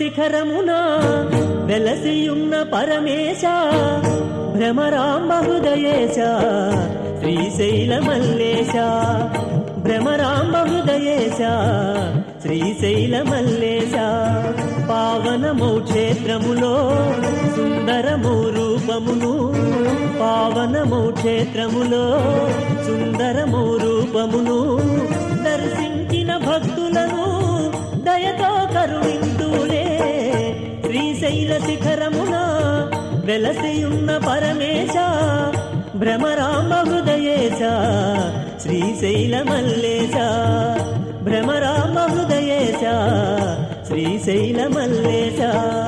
శిఖరమున వెలసియున్న పరమేశ భ్రమరాంబ హృదయేశ శ్రీశైల మల్లేశ భ్రమరాంబ హృదయేశ శ్రీశైల మల్లేశ పావనమౌ క్షేత్రములో సుందరము రూపమును పావనమౌ క్షేత్రములో సుందరము రూపమును దర్శించిన భక్తులను దయతో కరుణింతులే శ్రీశైల శిఖరమున వెలసియున్న పరమేశ భ్రమరాంబ హృదయేశ శ్రీశైల మల్లేశ భ్రమరాంబ హృదయేశ శ్రీశైల మల్లేశ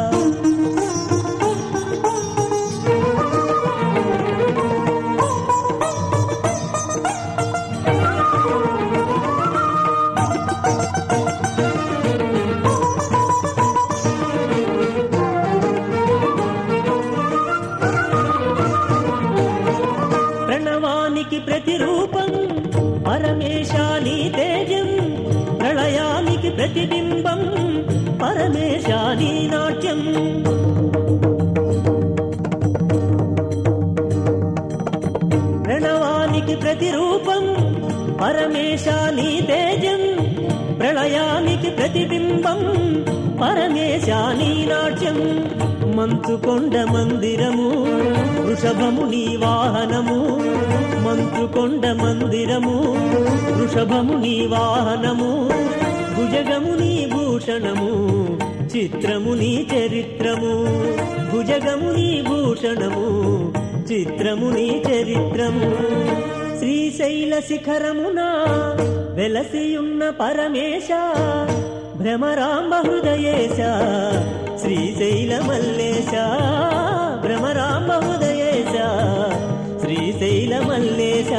ప్రణవానికి ప్రతిరూపం పరమేశాని తేజం ప్రళయానికి ప్రతిబింబం పరమేశాని నాట్యం ప్రణవానికి ప్రతిరూపం పరమేశాని తేజం ప్రళయానికి ప్రతిబింబం పరమేశాని నాట్యం మంచుకొండ మందిరము వృషభము నీ వాహనము మంచుకొండ మందిరము వృషభము నీ వాహనము భుజగము నీ భూషణము చిత్రము నీ చరిత్రము భుజగము నీ భూషణము చిత్రము నీ చరిత్రము శ్రీశైల శిఖరమున వెలసియున్న పరమేశ భ్రమరాంబ హృదయేశ శ్రీశైల మల్లేశ భ్రమరాంబ హృదయేశ శ్రీశైల మల్లేశ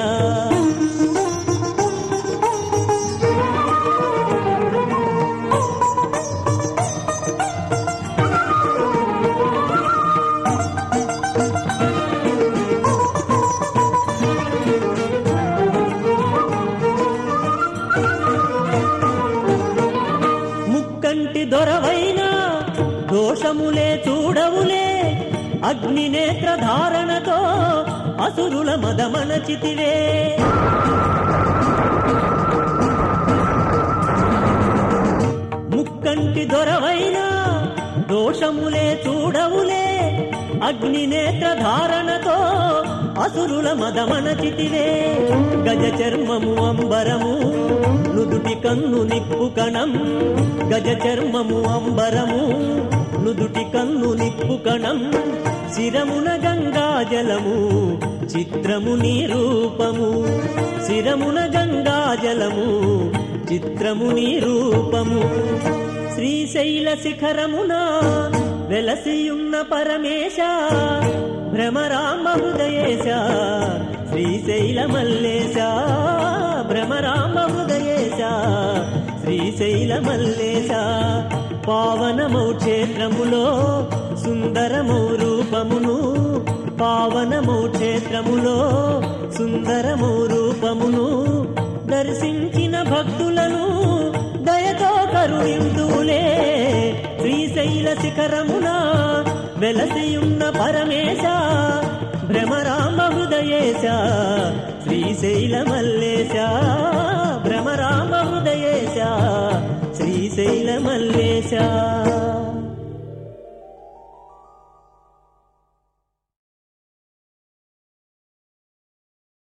ముక్కంటి దొరవైనా దోషములే చూడవులే అగ్ని నేత్ర ధారణతో అసురుల మదమనచితివే ముక్కంటి దొరవైనా దోషములే చూడవులే అగ్ని నేత్ర ధారణతో అసురుల మదమనచితివే గజ చర్మము అంబరము నుదుటి కన్ను నిప్పు కణం గజ చర్మము అంబరము నుదుటి కన్ను నిప్పు కణం శిరమున గంగా జలము చిత్రము నీ రూపము శిరమున గంగా జలము చిత్రము నీ రూపము శ్రీశైల శిఖరమున వెలసియున్న పరమేశ భ్రమరామ హృదయేశ శ్రీశైల మల్లేశ భ్రమరామ హృదయేశ శ్రీశైల మల్లేశ పావనమౌ క్షేత్రములో సుందరమౌ రూపమును పావనమౌ క్షేత్రములో సుందరమౌ రూపమును దర్శించిన భక్తులను దయతో కరుణిందులే శ్రీశైల శిఖరమున వెలసియున్న పరమేశ భ్రమరామ హృదయేశ శ్రీశైల మల్లేశ భ్రమరామ హృదయేశ శ్రీశైల మల్లేశ